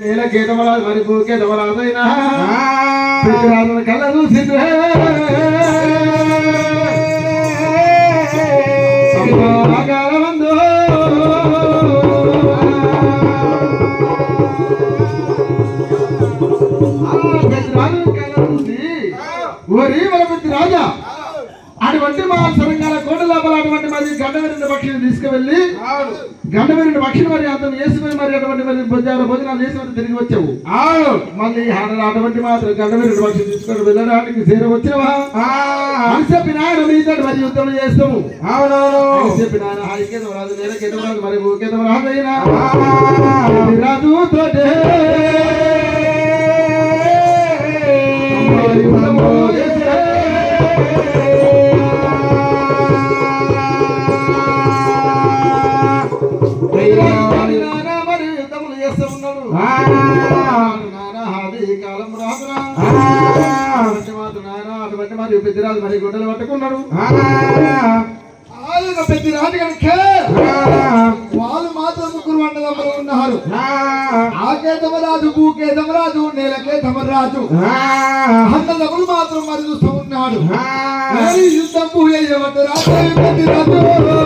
నేల గీతమరాజు మరి భూకేతమరాజైనా ప్రతిరాజుల కళ్ళ చూసిందే ఆకారమందు ప్రతిరాజుల కళ్ళ చూసి ఓరి మన ప్రతి రాజా అటువంటి మా సరంగాల కోట లోపల అటువంటి మరి గండవెరిన పక్షిని తీసుకువెళ్ళి గండవెరిన పక్షిని మరి అతను వేసుకుని మరి అటువంటి మరి భోజనాలు భోజనాలు చేసి మరి తిరిగి వచ్చావు మళ్ళీ ఆడ- అటువంటి మాత్రం గండవెరిన పక్షిని తీసుకొని వెళ్ళడానికి చేర వచ్చినవా అని చెప్పిన ఆయన మీతో మరి యుద్ధం చేస్తాము అని చెప్పిన ఆయన హైకేతం రాజు నేలకేతం రాజు మరి భూకేతం రాజు అయినా రాజు తోటే మరి యుద్ధము చేసే. నానా మరి యుద్ధములు చేస్తూ ఉన్నాడు నానా హాది కాలం రాదురా అటువంటి మాత్రం నాయన అటువంటి మరి పెద్దరాజు మరి గుడ్డలు పట్టుకున్నాడు ఆయన పెద్దరాజు కనుక వాళ్ళు మాత్రం ముగ్గురు వండదమ్మలు ఉన్నారు ఆకేతమరాజు భూకేతమరాజు నేలకేతమరాజు అన్నదమ్ములు మాత్రం మరి చూస్తూ ఉన్నాడు మరి యుద్ధం పూయవద్దు రాజు పెద్దరాజు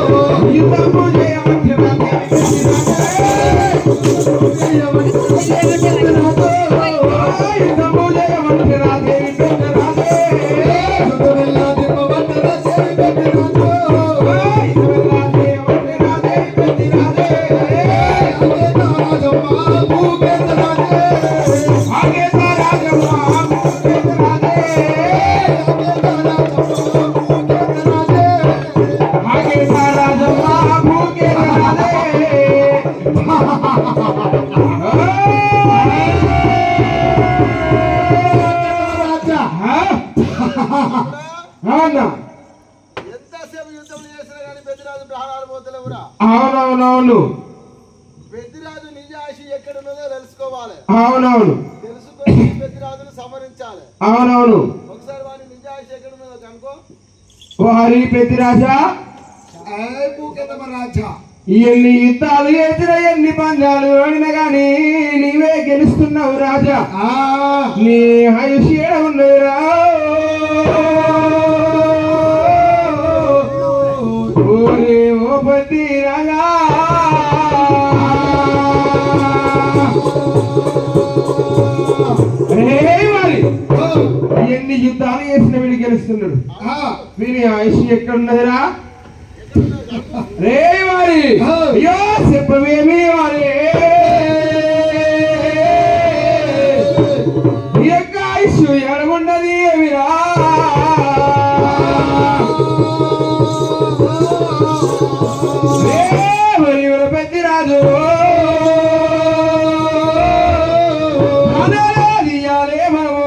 ఎంతసేపు యుద్ధం చేసినా కానీ పెద్దరాజు ప్రాణాలు పోతలేవురా అవునవునవును పెద్దరాజు నిజాశి ఎక్కడ ఉన్నదో తెలుసుకోవాలి అవునవును తెలుసుకొని పెద్దరాజును సమరించాలి అవునవును ఒకసారి వాడి నిజాశి ఎక్కడ ఉన్నదో కనుకో ఓ హరి పెద్దిరాజా రాజా ఎన్ని యుద్ధాలు చేసిన ఎన్ని పందాలు ఆడినా గాని నీవే గెలుస్తున్నావు రాజా నీ ఆయుష్ ఏడ ఉన్నదిరా ఓరే ఓ పతి రాజా రే మరి ఎన్ని యుద్ధాలు చేసిన వీడు గెలుస్తున్నాడు వీని ఆయుష్ ఎక్కడున్నదిరా రే వారి అయ్యో చెప్పవేమి వారి ఈ యొక్క ఆయుష్ ఎడగుండది ఏమిరా రే మరి ఇవర పెద్దిరాజు ప్రాణాలే తీయాలే మనము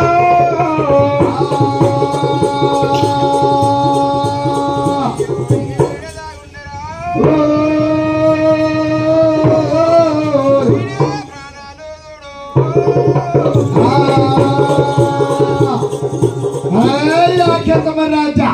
రాజా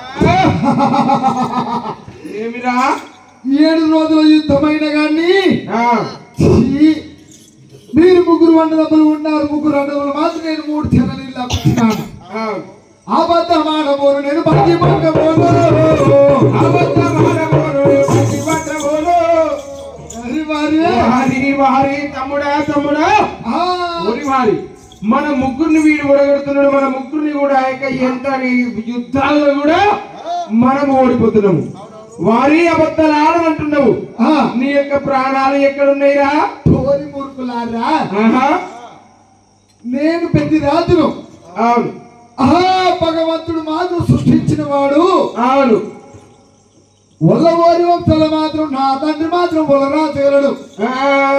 ఏమిరా ఏడు రోజుల యుద్ధమైన గాని ఆ, ఛీ! మీరు ముగ్గురు వండదమ్ములు ఉన్నారు ముగ్గురు వండదమ్ములు మాత్రం నేను మూడు చెన్నలు ఇల్లు అప్పించినాను ఆ. అబద్ధమాడబోను నేను బతి పక్కబోను అబద్ధమాడబోరు, పతివ్రతబోరు. హరి వారి. వారి వారి తమ్ముడా తమ్ముడా ఆ, ఓరి వారి మన ముగ్గురిని వీడు ఓడగడుతున్నాడు మన ముగ్గురిని కూడా ఆ యొక్క ఎంత యుద్ధాల్లో కూడా మనం ఓడిపోతున్నాము వారి అబద్ధాలు ఆడమంటున్నావు ఆ, నీ యొక్క ప్రాణాలు ఎక్కడున్నాయిరా తోరి మురుకులారా ఆహా నేను పెద్ద రాజును అవును ఆహా భగవంతుడు మాత్రం సృష్టించిన వాడు అవును ఒల్లవారి వంశంలో మాత్రం నా తండ్రి మాత్రం ఒలరాజగలడు ఆ,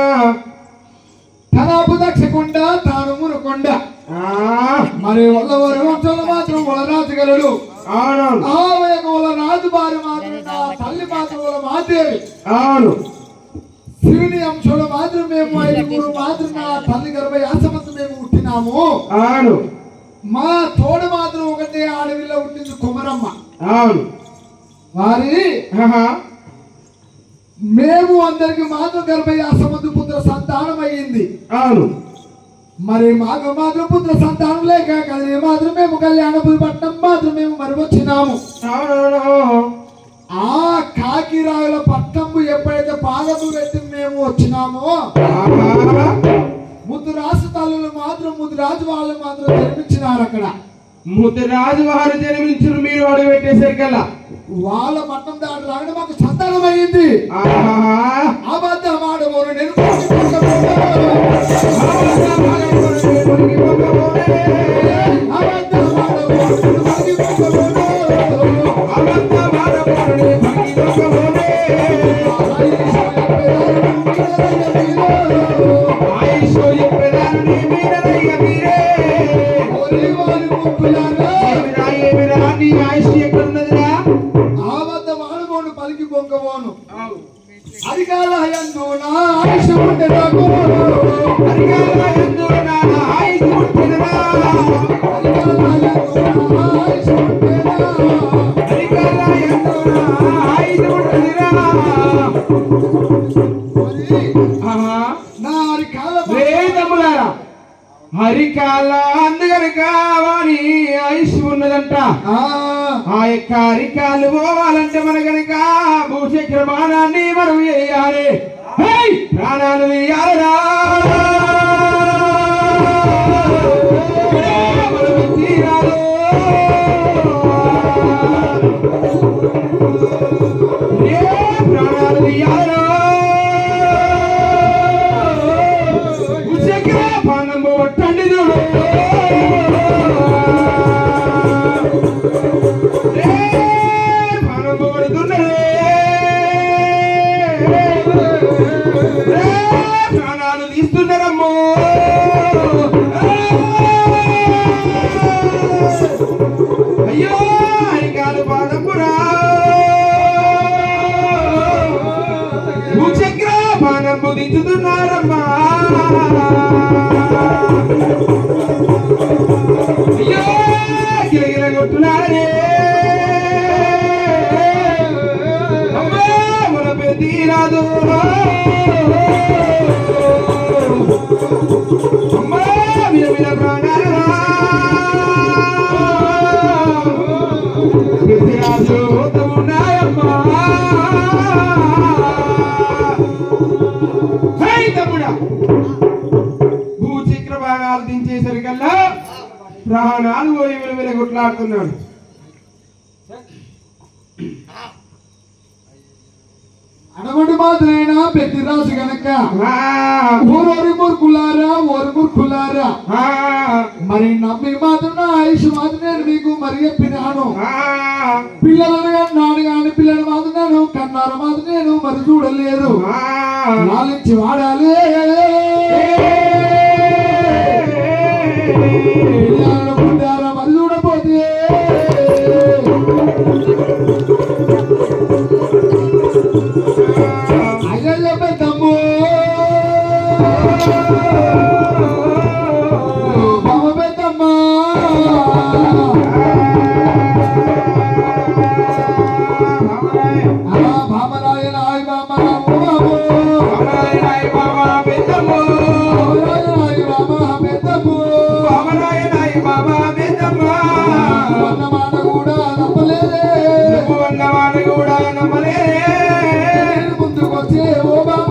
తనాపు దక్షకొండ తాను మునకొండ ఆ, మరి ఒల్లవారి వంశంలో మాత్రం ఒలరాజగలడు అవునవును ఆ యొక్క ఒల రాజు భార్య మాత్రం నా తల్లి మాత్రం ఒల మాదేవి అవును శివుని అంశంలో మాత్రం మేము ఐదుగురు మాత్రం నా తల్లి గర్భ యాసమంత మేము పుట్టినాము అవును మా తోడు మాత్రం ఒకటే అడవిలో ఉండింది కుమరమ్మ అవును వారి ఆహా మేము అందరికి మాత్రం గర్భయ్య సముద్ర పుత్ర సంతానం అయ్యింది అవును మరి మాకు మాత్రం పుత్ర సంతానం లేక కదిలి మాత్రం మేము కళ్యాణపురి పట్టణం మాత్రం మేము మరి వచ్చినాము అవునవును ఆ కాకిరాయుల పట్టణము ఎప్పుడైతే పాదము పెట్టి మేము వచ్చినామో ఆహా. ముద్దు రాసు తల్లులు మాత్రం ముద్దు రాజు వాళ్ళు మాత్రం జన్మించినారు అక్కడ ముద్దురాజు వారు జన్మించిన మీరు అడుగు పెట్టేసరికల్లా వాళ్ళ పట్టణం దాటి రాగానే మాకు సంతానం అయ్యింది ఆహా. అబద్ధమాడబోరు నేను పలికి పొంగబోను అధికార హయందు నా ఆయుష్ ఉంటే నాకు అధికార హయందు నా ఆయుష్ ఉంటే నా మరి నా అరికాల వేదములారా హరికాల అందుగనక వారి ఆయుష్ ఉన్నదంట ఆ ఆ యొక్క అరికాలు పోవాలంటే మన గనక భూచక్రమానాన్ని మనం వేయాలి హై! ప్రాణాలు వేయాలరా మనము తీరాలి. ఏ ప్రాణాలు తీయాలరా భూచక్ర పానంబు ఒట్టండి చూడు ప్రాణాలు తీస్తున్నారమ్మో అయ్యో అరికాలు పాదపురా భూచక్ర పానంబు దించుతున్నారమ్మా అయ్యో గిలగిల కొట్టున్నారే అమ్మా మన పెద్దీరాదు అమ్మా విల విల ప్రాణాలు పెద్దీరాజు ఉన్నాయమ్మా హై తమ్ముడా భూచక్ర భాగాలు దించేసరికల్లా ప్రాణాలు పోయి విలువల కొట్లాడుతున్నాడు అనగొండి మాత్రైనా పెద్ద రాజు గనక ఆ, ఊరొరి మురుకులారా ఓరి మురుకులారా ఆ, మరి నమ్మి మాత్రం నా ఆయుష్ మాత్రం నేను మీకు మరి చెప్పినాను ఆ, పిల్లలను కానీ నాడు కానీ పిల్లలు మాత్రం నేను కన్నారు మాత్రం నేను మరి చూడలేదు ఆ. నాలించి వాడాలి పిల్లలను పుట్టారా మరి చూడపోతే అయ్యో పెద్దమ్ము బాబ పెద్దమ్మ ఆ బాబరాయన ఆయ్ బాబ బాబు బాబరాయన ఆయ్ బాబ పెద్దమ్ము అన్న మాట కూడా నమ్మలేదే నేను ముందుకొచ్చే ఓ బాబు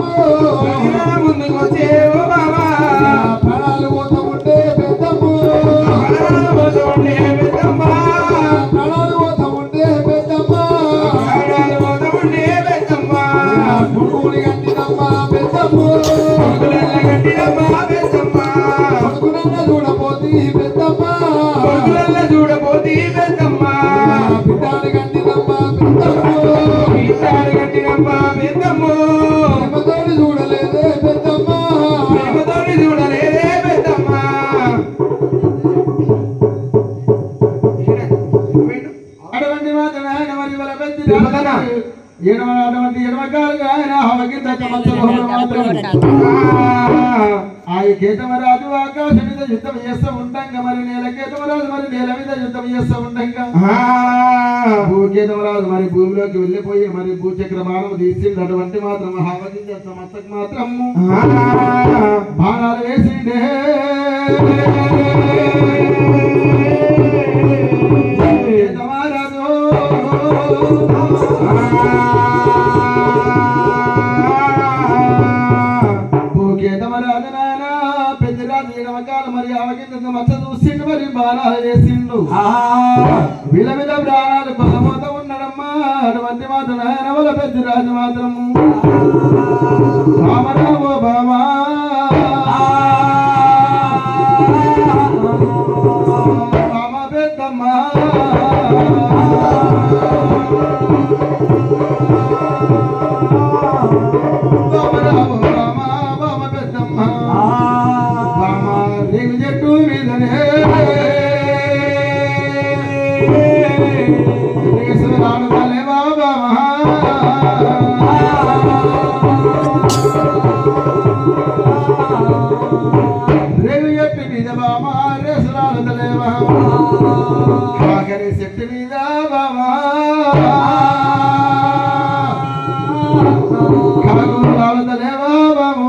నా ప్రాణాలు పోతూ ఉంటే పెద్దమ్ము ప్రాణాలు పోతూ ఉంటే పెద్దమ్మ నా కొడుకుని కట్టినమ్మ పెద్దమ్ము కొడుకునన్న చూడపోతే పెద్దమ్మ చూడబోతీ పెద్దమ్మ నా బిడ్డని కట్టినమ్మ పెద్దమ్ము ఈసారి కట్టినమ్మ పెద్దమ్మ ప్రేమతోని చూడలేదే పెద్దమ్మ ప్రేమతోని చూడలేదే పెద్దమ్మ అటువంటి మాత్రం ఆయన మరి వాళ్ళ పెద్ద తిరుపతన. ఎడమ అటువంటి ఎడమకాలుగా ఆయన హవకింద కమలతో మాత్రం ఆ, ఆ కేతమరాజు రాజు ఆకాశం మీద యుద్ధం చేస్తూ ఉండంగా మరి నేల కేతమరాజు మరి నేల మీద యుద్ధం చేస్తూ ఉండంగా భూకేతమరాజు మరి భూమిలోకి వెళ్ళిపోయి మరి భూచక్ర బాణం తీసిండు అటువంటి మాత్రం హావగింజంత మస్తకు మాత్రము బాణాలు వేసిండే కేతమరాజు భూకేతమరాజు నాయన పెద్దరాజు ఎడమకాలు మరి ఆవగింజంత మచ్చ చూసిండు మరి బాణాలు వేసిండు వీళ్ళ మీద ప్రాణాలు కొల్లబోత ఉన్నాడమ్మా అటువంటి మాత్రం ఆయన వల్ల పెద్ద రాజు మాత్రము రామరామో బామా రామ పెద్దమ్మా రామరామో బామా బామ పెద్దమ్మా బామ రేగు చెట్టు మీదనే రేసురాలు భలే బాబా రేగు చెట్టు మీద బామా రేసురాలు తలేవా కాకరి చెట్టు మీద బామా కాకురాలు తలేవా బామో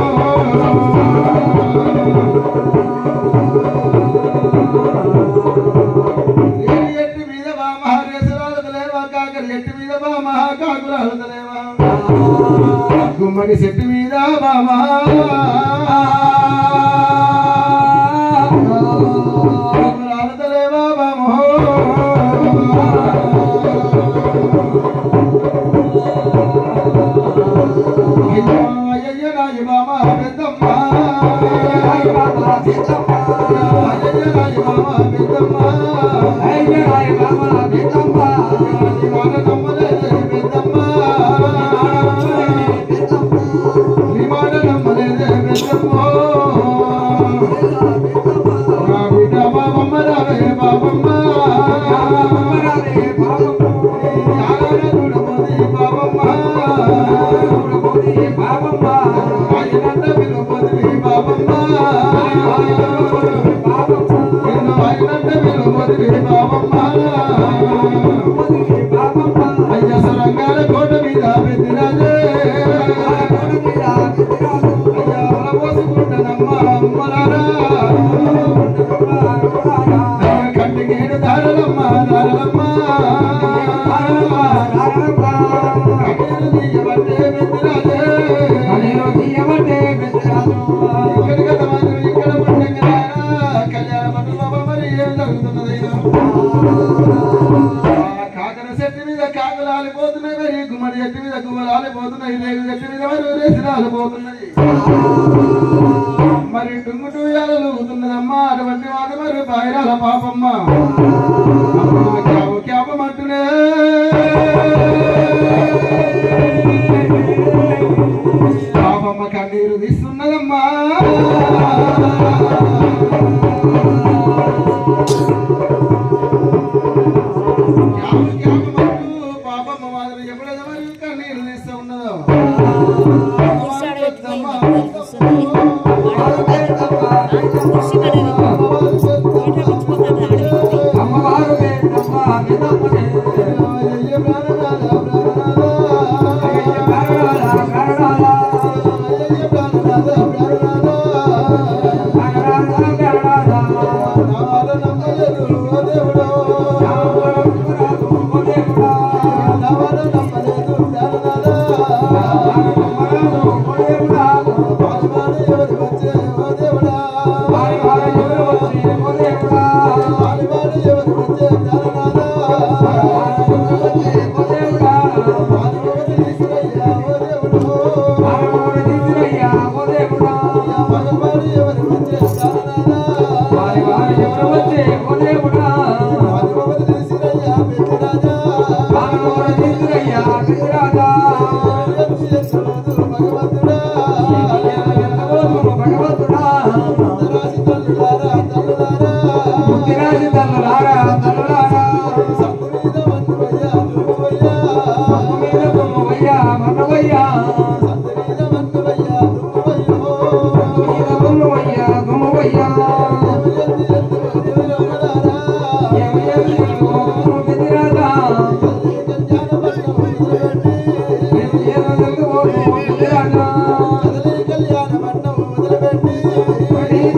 ఏడు ఎట్టు మీద బా మహారేశ్వరాలతలేవా కాకరి ఎట్టు మీద బా మహాకాకురాలతలేవా గుమ్మడి చెట్టు మీద బామా కాకురాలతలేవా బామో అయ్యో అయ్యయ్య నాయ బామా పెద్దమ్మ అయ్యయ్య నాయ బామా పెద్దమ్మ నీ మాట నమ్మలేదే పెద్దమ్మ నీ మాట నమ్మలేదే పెద్దమ్మ నా బిడ్డ బాబమ్మ రావే బాబమ్మ యారాన చూడబోది బాబమ్మ ఆయనంట విలువబోది బాబమ్మ నిన్ను ఆయనంట విలువబోది బాబమ్మ అయ్య సరంగాల కోట మీద పెద్దిరాజే అయ్యా వలపోసుకుంటానమ్మ అమ్మలారా అయ్య కంటికేడు దారలమ్మ దారలమ్మ కన్నీరు తీయబట్టే పెద్దిరాజే ఇక్కడ కదా మాత్రం ఇక్కడ పుట్టంగా కళ్యాణ మండపం మరి ఏం జరుగుతున్నదైనా ఆ కాకర చెట్టు మీద కాకులు ఆలిపోతున్నాయి మరి గుమ్మడి చెట్టు మీద గుమ్మలు ఆలిపోతున్నాయి రేగు చెట్టు మీద మరి రేసులు ఆలిపోతున్నాయి మరి టుంగుటు ఊగుతున్నదమ్మా అటువంటి మాట మరి బాయిరాల పాపమ్మ అమ్మా క్యాబు క్యాపమంటునే పాపమ్మ కన్నీరు తీస్తున్నదమ్మా క్యాబు క్యాపమంటూ పాపమ్మ మాదిరి ఎప్పుడైతే మరి కన్నీరు తీస్తూ ఉన్నదో కుర్చీ పడేది బయట ఉంచిపోతాడు ఆడవికి అమ్మవారు పెద్దమ్మ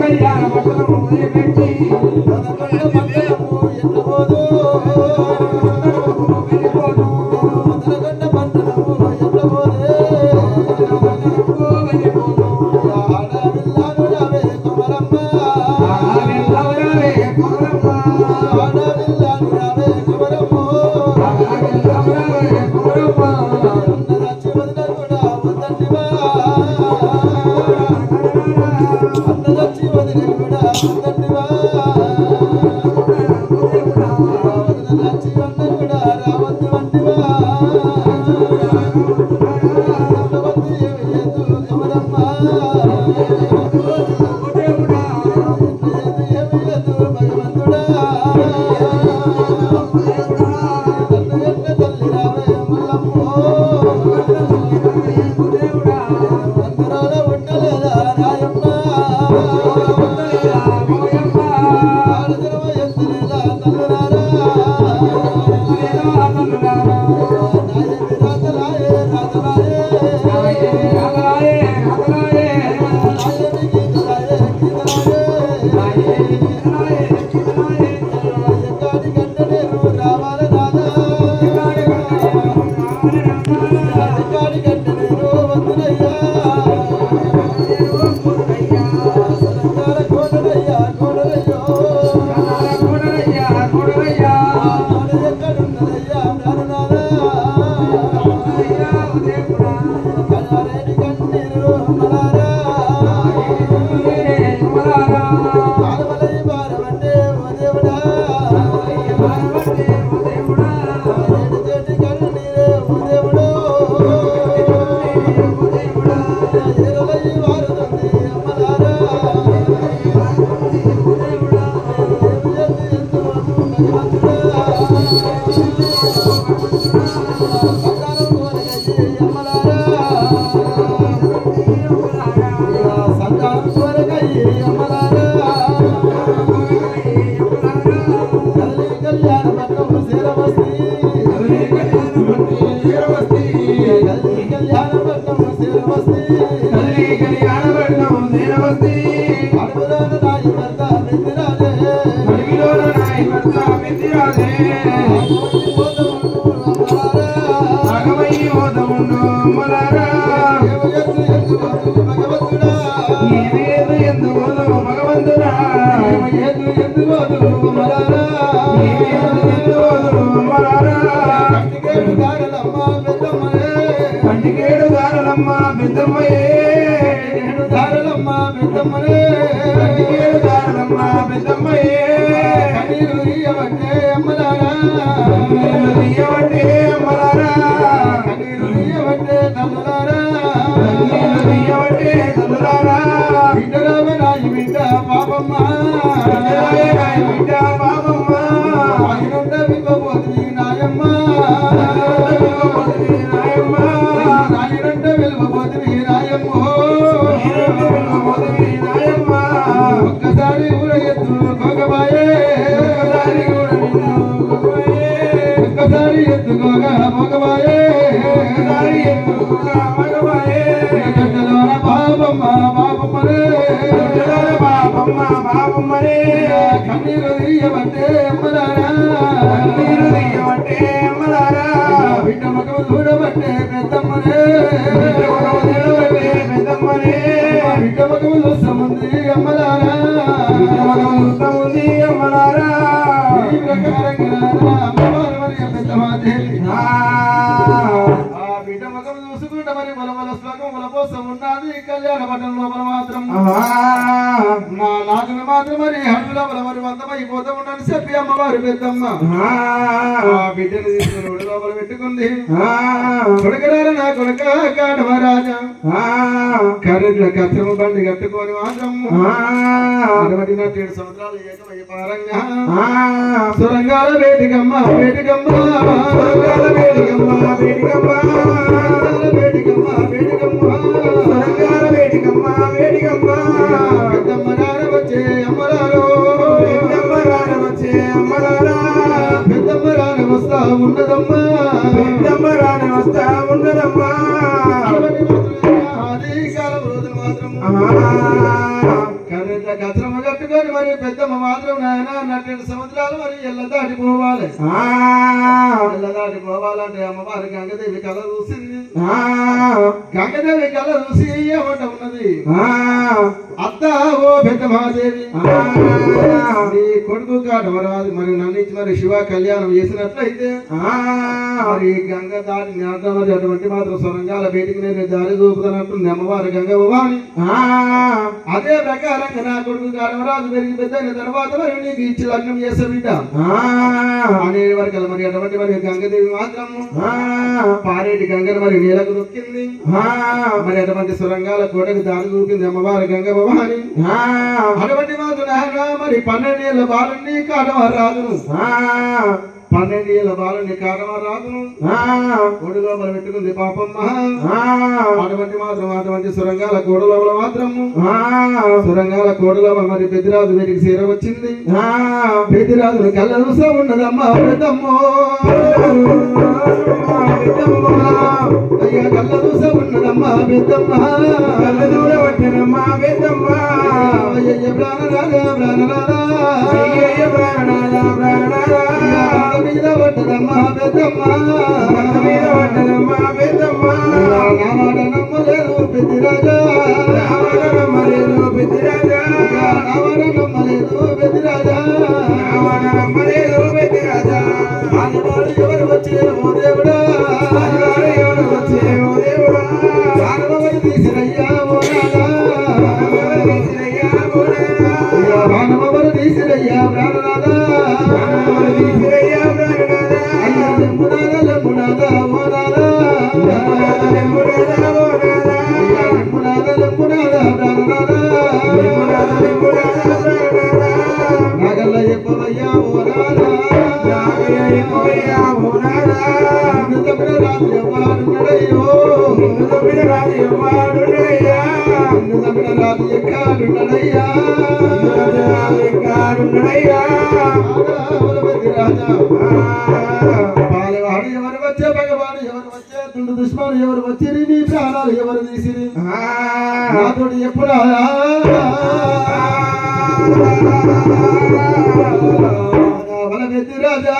కంటికేడు దారులమ్మ పెద్దమ్మయే కంటికేడు దారులమ్మ పెద్దమ్మయే కన్నీరు తీయవట్టే అమ్మలారా కన్నీరు తీయవట్టే తల్లులారా బిడ్డరావే రాయి బిడ్డ పాపమ్మ ఆయనుండ విలువబోతుంది నాయమ్మ నాయనంట విలువబోతుంది నాయమ్మ ఒక్కసారి ఊర ఎత్తు గోగబాయే ఒక్కసారి ఎత్తుకోగా మగబాయే గడ్డలోన పాపమ్మ పాపమ్మరే కన్నీరు తీయమంటే అమ్మలారా బిడ్డ మగము చూడబట్టే పెద్దమ్మనే బిడ్డ మగము చూస్తాముంది అమ్మలారా ఈ ప్రకారంగా అమ్మవారు మరి పెద్దమాదేవి ఆ బిడ్డ మగము చూసుకుంటే మరి బలబల శ్లోకం బల కోసం ఉన్నది కళ్యాణ పట్టణం లోపల మాత్రం నా నాకును మాత్రం మరి హడుల బల మరి వందమైపోతూ ఉండని చెప్పి అమ్మవారు పెద్దమ్మ ఆ బిడ్డను తీసుకుని ఒడి లోపల పెట్టుకుంది కొడుకరారు నా కొడుక కాడమరాజా కర్రెడ్ల కత్రము బండి కట్టుకొని మాత్రం అరవై ఏడు సంవత్సరాలు ఏకమయ్య పారంగా సురంగాల వేడికమ్మ వేడికమ్మ సురంగాల వేడికమ్మ వేడికమ్మ వేడికమ్మ వేడికమ్మ పెద్దమ్మ నార వచ్చే అమ్మరారో పెద్దమ్మ రాన వస్తా ఉన్నదమ్మా అరవై మంది ఆది కాలం రోజులు మాత్రం కర్రెడ్ల కచరమ్మ కట్టుకొని మరి పెద్దమ్మ మాత్రం నాయన నట్టెడు సముద్రాలు మరి ఎల్ల దాటిపోవాలి ఎల్ల దాటిపోవాలంటే అమ్మవారి గంగదేవి కళ చూసింది గంగదేవి కళ చూసి ఏమంట ఉన్నది అత్త ఓ పెద్ద మహాదేవి నీ కొడుకు కాటమరాదు మరి నన్ను ఇచ్చి మరి శివ కళ్యాణం చేసినట్లయితే మరి గంగ దాటి జ్ఞాతం మరి అటువంటి మాత్రం సొరంగాల బయటికి నేను దారి చూపుతానంటుంది అమ్మవారి గంగ భవాని అదే ప్రకారంగా నా కొడుకు కాటమరాజు పెరిగి పెద్ద అయిన తర్వాత మరి నీకు ఇచ్చి లగ్నం చేస్తా బిడ్డ అనే వరకు మరి అటువంటి మరి గంగదేవి మాత్రము పారేటి గంగను మరి నీలకు నొక్కింది మరి అటువంటి సొరంగాల కోటకు దారి చూపింది అమ్మవారి గంగ భవాని అటువంటి మాత్రం నాయన మరి పన్నెండేళ్ల బాలుని కాటమ రాదును పన్నెండేళ్ల బాలుని కాటమ రాదును కొడుగా మరి పెట్టుకుంది పాపమ్మ అటువంటి మాత్రం అటువంటి సొరంగాల కోడలో మాత్రము సొరంగాల కోడలో మరి పెద్దిరాజు వీరికి సీర వచ్చింది పెద్దిరాజును కళ్ళ చూసా ఉన్నదమ్మా పెద్దమ్మో అయ్యా కళ్ళ చూసా ఉన్నదమ్మా పెద్దమ్మ అయ్యయ్య ప్రాణనాథ ప్రాణనాథ అయ్యా మీద పట్టదమ్మా పెద్దమ్మ అయ్యా, నా మాట నమ్మలేదు పెద్దిరాజా అయ్యా, నా మాట నమ్మలేదు పెద్దిరాజా ఆదివాడు ఎవరు వచ్చే ఓ దేవుడా ఆనవడు తీసిరయ్యా ఓ నాదా అయ్యా మానవరు తీసిరయ్యా ప్రాణనాథ అయ్యా లెంబునాథ లెంబునాథ ఓ నాదా అయ్యా లెంబునాథ లెంబునాథ ప్రాణనాథ నాగల్ల చెప్పవయ్యా ఓ నాదా నిన్ను తప్పిన రాజు ఎవ్వడున్నడయ్యో నిన్ను తప్పిన రాజు ఎక్కాడున్నడయ్యా ఆదాములపతి రాజా పాలవాడు ఎవరు వచ్చే భగవాడు ఎవరు వచ్చే తుండు దుష్మను ఎవరు వచ్చిరి నీ ప్రాణాలు ఎవరు తీసిరి నాతోడు ఎప్పుడా వలపెత్తి రాజా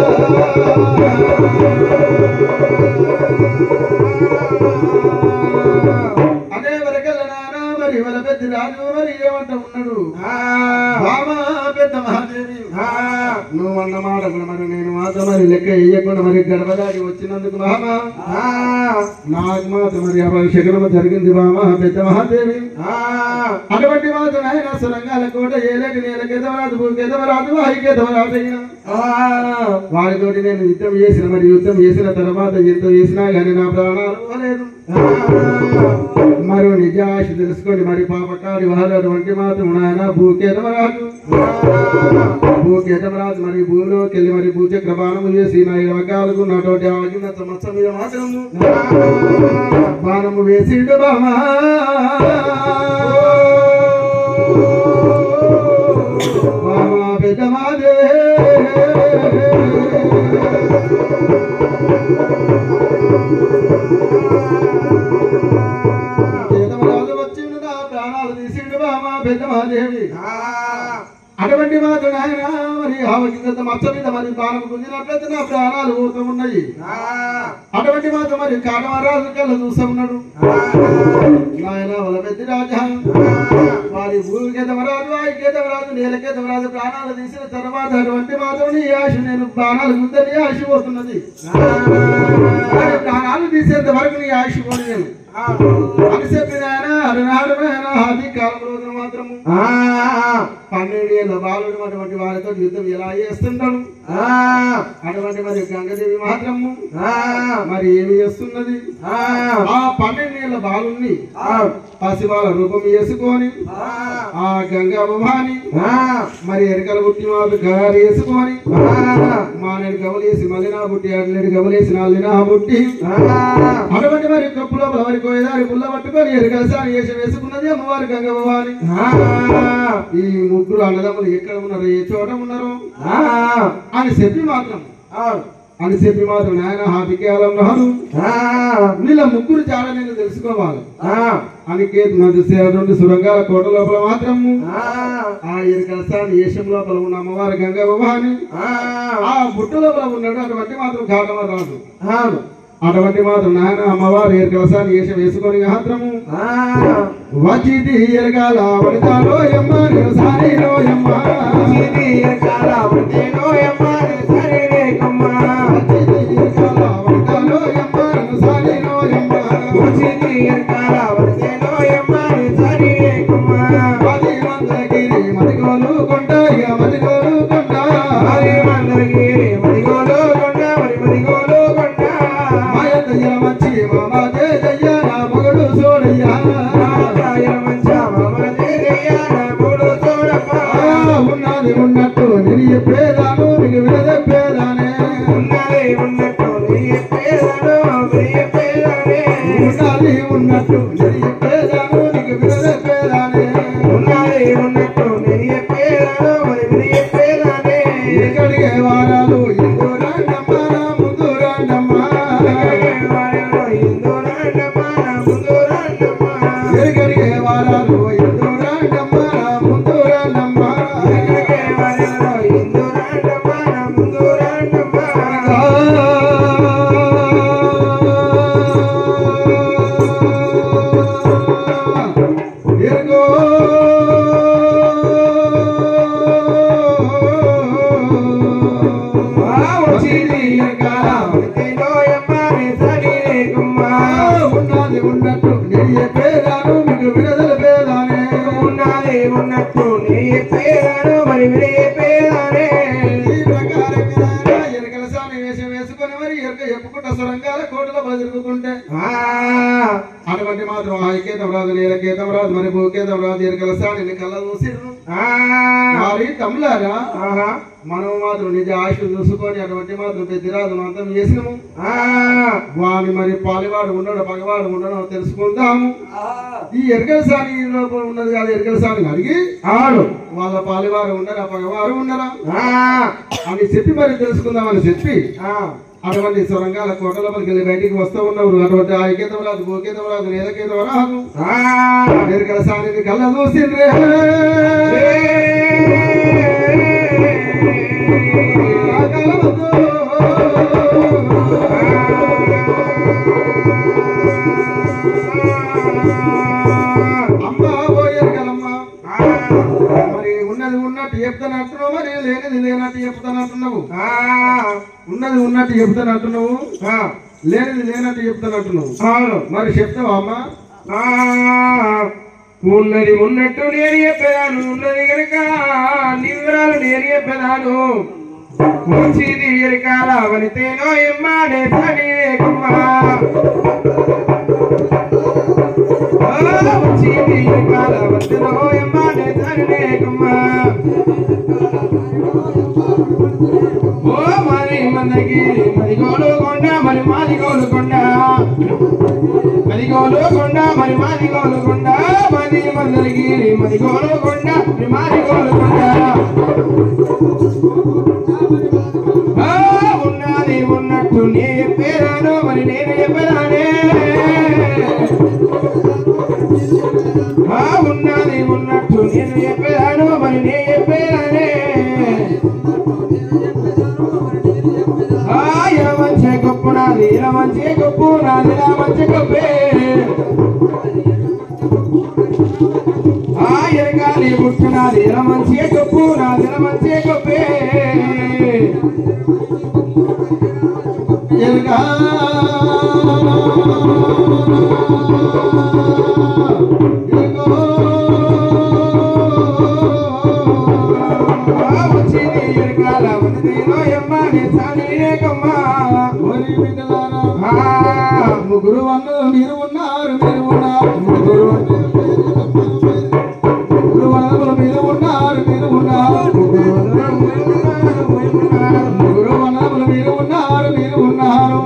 అదే వరకల్ల నాన్న మరి వలపెత్తి రాజు మరి ఏమంట ఉన్నాడు బామా పెద్ద మహాదేవి నువ్వు అన్న మాట కూడా మరి నేను మాత్రం మరి లెక్క వేయకుండా మరి గడప దాటి వచ్చినందుకు బామా నాకు మాత్రం మరి అభిషేకం జరిగింది బామా పెద్ద మహాదేవి అటువంటి మాత్రం ఆయన సురంగాల కోట ఏలేటి నేల కెదవరాదు భూ కెదవరాదు వాయి కెదవరాదు అయినా వారితోటి నేను యుద్ధం చేసిన మరి యుద్ధం చేసిన తర్వాత ఎంత చేసినా కానీ నా ప్రాణాలు పోలేదు మరో నిజాశ తెలుసుకొని మరి పాపకారి వారటువంటి మాత్రం నాయన భూకేతమరాజు భూకేతమరాజు మరి భూమిలోకి వెళ్ళి మరి భూచక్ర బాణము చేసి నా ఇరవకాలకు నాతోటి ఆగిన సంవత్సరం మీద మాత్రము బాణము వేసిండు బామా బామా పెద్ద మాదే కేతమరాజు వచ్చిండు నా ప్రాణాలు తీసిండు బామా పెద్ద మహాదేవి అటువంటి మాత్రం ఆయన మరి ఆవకింత మచ్చ మీద మరి బాణం గుంజినట్లయితే నా ప్రాణాలు పోతూ ఉన్నాయి అటువంటి మాత్రం మరి కాటమరాజు కళ్ళ చూస్తూ ఉన్నాడు నాయన వలపెద్ది రాజా వారి భూమికేతమరాజు వాయికేతమరాజు నేలకేతమరాజు ప్రాణాలు తీసిన తర్వాత అటువంటి మాత్రం నీ ఆశ నేను ప్రాణాలు ముందని ఆశ పోతున్నది మరి ప్రాణాలు తీసేంత వరకు నీ ఆశ పోను నేను అని చెప్పిన ఆయన అరునాడు ఆయన అది కాలం రోజున మాత్రము పన్నెండు ఏళ్ళ బాలుడు అటువంటి వారితో యుద్ధం ఎలా చేస్తుంటాడు అటువంటి మరి గంగదేవి మాత్రము మరి ఏమి చేస్తున్నది ఆ పన్నెండు ఏళ్ళ బాలుణ్ణి పసిబాల రూపం వేసుకొని ఆ గంగా భవాని మరి ఎరకల బుట్టి మాకు గారు వేసుకొని మానేడు గవలేసి మలినా బుట్టి అల్లెడు గవలేసి నాలినా బుట్టి అటువంటి మరి కప్పు లోపల మరి కోయదారి పుల్ల పట్టుకొని ఎరకల సారి వేసి వేసుకున్నది అమ్మవారి గంగ భవాని ఈ ముగ్గురు అన్నదమ్ములు ఎక్కడ ఉన్నారు ఏ చోట ఉన్నారు అని చెప్పి మాత్రం అని చెప్పి మాత్రం నాయన హాపికేవలం రాను వీళ్ళ ముగ్గురు జాడ నేను తెలుసుకోవాలి అని కేతు నది రెండు సురంగాల కోట లోపల మాత్రము ఆ ఎరుకల స్థాని ఏషం లోపల ఉన్న అమ్మవారి గంగవ్వ అని ఆ బుట్ట లోపల ఉన్నాడు అటువంటి మాత్రం ఘాటమ రాదు అటువంటి మాత్రం నాయన అమ్మవారు ఎరుకల స్థాని ఏషం వేసుకొని మాత్రము వచ్చిది ఎరగాల వడితాలో ఎమ్మ నేను సారిలో ఎమ్మ వచ్చిది ఎరగాల వడితాలో ఎమ్మ నేను సారిలో ఎమ్మ పది మందగిరి మదిగోలు కొండ ఇక మదిగోలు కొండ మాయత వచ్చి మామ జయ జయ నా మగడు సోడయ్యా ఆ, ఉన్నది ఉన్నట్టు నేను చెప్పేదాను మీకు వినదెప్పేదానే ఉన్నది ఉన్నట్టు నేను చెప్పేదాను నీకు వినదెప్పేదానే ఎక్కడికే వారాలు ఎందు రాండమ్మా నా ముందు రాండమ్మా ఎక్కడికే వారాలు ఎందు రాండమ్మా నా ముందు రాండమ్మా ఎరుగో వచ్చింది ఎరగాల ఉన్నది ఉన్నట్టు నేను చెప్పేదాను మీకు వినదల పేదానే ఈ ప్రకారంగా ఎరకల సాని వేషం వేసుకొని మరి ఎరక ఎప్పుకుంట సొరంగాల కోటలో బదిరుకుంటే అటువంటి మాత్రం ఐకేతం రాదు నీలకేతం రాదు మరి భూకేతం రాదు ఎరకల సాని కళ్ళ చూసిర్రు మరి తమ్ములారా మనం మాత్రం నిజ ఆశ చూసుకొని అటువంటి మాత్రం పెద్దరాజు అంతం చేసినాము వాని మరి పాలివాడు ఉండడు పగవాడు ఉండడం తెలుసుకుందాము ఈ ఎరకల సాని లోపల ఉన్నది కాదు ఎరకల సాని అడిగి ఆడు వాళ్ళ పాలివారు ఉండరా పగవారు ఉండరా అని చెప్పి మరి తెలుసుకుందామని చెప్పి అటువంటి సొరంగాల కోట లోపలికి వెళ్ళి బయటికి వస్తూ ఉన్నవారు అటువంటి ఆ ఐకేతం రాదు భూకేతం రాదు నేలకేతం రాదు ఎరకల సాని కళ్ళ చూసిండ్రే ఆ కళ్ళతో అమ్మా పోయారు కదమ్మా మరి ఉన్నది ఉన్నట్టు చెప్తానంటున్నావు మరి లేనిది లేనట్టు చెప్తానంటున్నావు ఉన్నది ఉన్నట్టు చెప్తానంటున్నావు లేనిది లేనట్టు చెప్తానంటున్నావు మరి చెప్తావా అమ్మా ఉన్నది ఉన్నట్టు నేను చెప్పేదాను ఉన్నది కనుక నివరాలు నేను చెప్పేదాను వచ్చింది ఎరికాల వనితేనో ఎమ్మానే తని రేకుమ్మా వచ్చింది ఎరికాల వనితేనో ఎమ్మానే తని రేకుమ్మా ఓ మరి మందకి మరి గోలు కొండ మరి మాది గోలు కొండ మరి గోలు కొండ మరి మాది గోలు కొండ మరి మందరికి మరి గోలు కొండ మరి మాది గోలు కొండ ఆ, ఉన్నది ఉన్నట్టు నే చెప్పేదాను మరి నేను చెప్పేదానే ఆ, ఉన్నది ఉన్నట్టు నేను చెప్పేదాను మరి నేను చెప్పేదానే ఆ, ఇలా మంచి గొప్ప నాది ఇలా మంచి గొప్ప నాది ఇలా మంచి గొప్పే ఆ ఎరగాలి పుట్టునాది ఇలా మంచి గొప్ప నాది ఇలా మంచి గొప్పే ఎరుగా ఆ, వచ్చింది ఎరగాల ఉన్నదేనో ఎమ్మాని సానిరేకమ్మా మరి బిడ్డలారా, ఆ, ముగ్గురు వన్నలు మీరు ఉన్నారు మీరు ఉన్నారు ముగ్గురు ముగ్గురు వనరులు మీరు ఉన్నారు మీరు ఉన్నారు ముగ్గురు వనరులు మీరు ఉన్నారు మీరు ఉన్నారు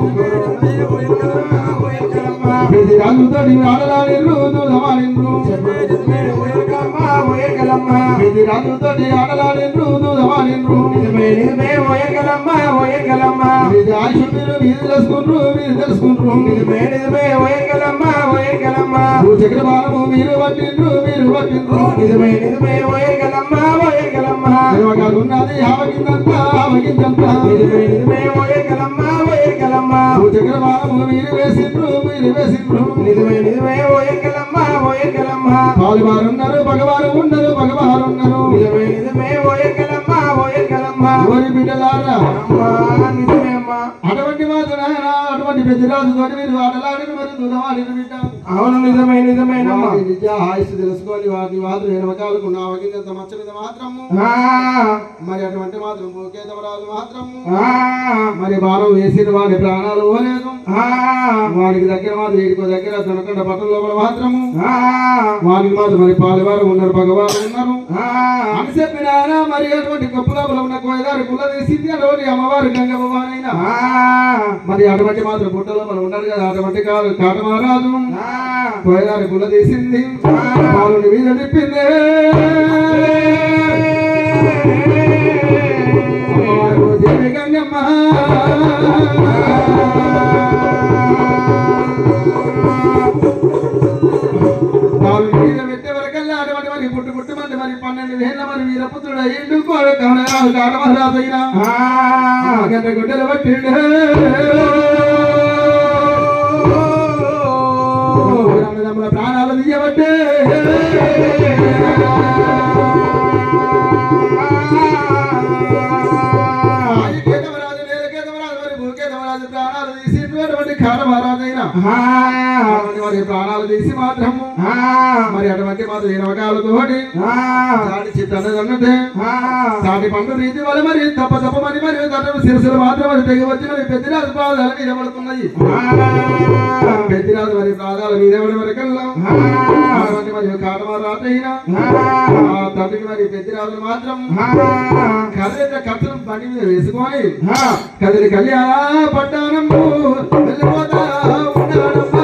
ప్రతి రాజుతో ఆడలాడిర్రు దూదమాడిర్రు ప్రతి ఇది రాజుతోటి ఆటలాడిండ్రు దూదమాడిండ్రు నిజమే నిజమే ఓయగలమ్మ ఓయగలమ్మ ఇది ఆయుష్ మీరు మీరు తెలుసుకుండ్రు మీరు తెలుసుకుండ్రు నిజమే నిజమే ఓయగలమ్మ ఓయగలమ్మ చక్ర బాణము మీరు పట్టిండ్రు మీరు పట్టిండ్రు నిజమే నిజమే ఓయగలమ్మ ఓయగలమ్మ ఉన్నది ఆవగిందంతా ఆవగిందంతా నిజమే నిజమే ఓయగలమ్మ ఓయగలమ్మ చక్ర బాణము మీరు వేసిండ్రు మీరు వేసిండ్రు నిజమే నిజమే ఓయగలమ్మ ఓయగలమ్మ పాలువారు ఉన్నారు భగవారు ఉన్నారు భగవారు ఉన్నారు నిజమే నిజమే ఓయగలమ్మ ఓయగలమ్మ ఓరి బిడ్డలారా అమ్మా నిజమే అమ్మా అటువంటి మాత్రమే అటువంటి పెద్దరాజు తోటి మీరు ఆటలాడిన మరి దూరమాడిన బిడ్డ అవును నిజమే నిజమేనమ్మా వారి విద్య ఆయుష్ తెలుసుకొని వారి మాత్రం ఎనమకాలకు నా వగిందంత మచ్చ మీద మాత్రము ఆ, మరి అటువంటి మాత్రం భూకేతవరాజు మాత్రము ఆ, మరి భారం వేసిన వారి ప్రాణాలు పోలేదు ఆ, వారికి దగ్గర మాత్రం ఏడుకో దగ్గర దొరకండ పట్టణ లోపల మాత్రము ఆ, వారికి మాత్రం మరి పాలువారు ఉన్నారు భగవారు ఉన్నారు ఆ, అని చెప్పినారా మరి అటువంటి గొప్ప లోపల ఉన్న కోయదారి పుల్ల తీసింది అటువంటి అమ్మవారు గంగవ్వనైనా ఆ, మరి అటువంటి మాత్రం పుట్ట లోపల ఉన్నారు కదా అటువంటి కాదు కాటమారాజు ఆ, కోయదారి పుల్ల తీసింది పాలుని మీద తిప్పింది అమ్మవారు దేవి గంగమ్మ పాలుని మీద పెట్టే వరకల్లా అటువంటి మరి పుట్టు పుట్టుమంటే మరి పన్నెండు వేల మరి వీరపుత్రుడు అయ్యిండు కాటమహారాజు అయినా ఆ, గంట గుడ్డలు పట్టిండు రామరాముల ప్రాణాలు తీయబట్టే కేతవరాజు నీలకేతవరాజు మరి భూకేతవరాజు ప్రాణాలు తీసి అటువంటి కాటమహారాజైన అటువంటి మరి ప్రాణాలు తీసి మాత్రము మరి అటువంటి మాత్రం ఇరవకాలతోటి చాటి చిత్తన్నదంటే చాటి పండు రీతి వల్ల మరి తప్ప తప్పమని మరి తన శిరసులు మాత్రం అది తెగి వచ్చి మరి పెద్దరాజు పాదాల మీద పడుతున్నాయి పెద్దరాజు మరి పాదాల మీద పడి వరకల్లా అటువంటి మరి కాటమహారాజైన ఆ తండ్రికి మరి పెద్దరాజులు మాత్రం కదిలిన కథను బండి మీద వేసుకొని కదిలి కళ్యాణ పట్టానము వెళ్ళిపోతా ఉన్నాడమ్మా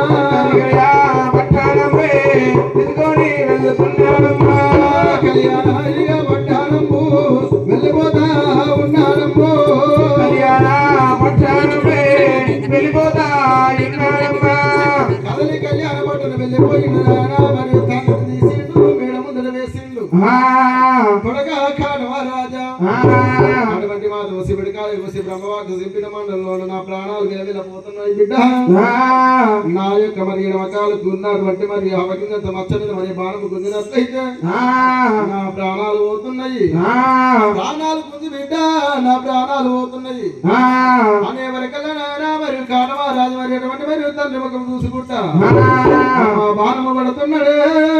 పట్టాణమే తీసుకొని వెళ్తున్నాడమ్మా కళ్యాణ పట్టానము వెళ్ళిపోతా ఉన్నాడమ్మో కళ్యాణ పట్టాణమే వెళ్ళిపోతా ఉన్నాడమ్మా కదలి కళ్యాణ పట్టను వెళ్ళిపోయిన మరి తండ్రి తీసిండు మేడ ముందర వేసిండు కొడగా కాడమహారాజా అటువంటి మాత్రం శివుడి కాదు శివ బ్రహ్మవాకు సింపిన మండలంలో నా ప్రాణాలు విలవిలపోతున్నాయి బిడ్డ నా యొక్క మరి మకాలు గున్నటువంటి మరి అవకిందంత మచ్చ మీద మరి బాణము గుంజినట్లయితే నా ప్రాణాలు పోతున్నాయి ప్రాణాలు గుంజి బిడ్డ నా ప్రాణాలు పోతున్నాయి అనే వరకల్లా నాయనా మరి కాడమహారాజు మరి అటువంటి మరి తండ్రి ముఖం చూసుకుంటా ఆ బాణము పడుతున్నాడే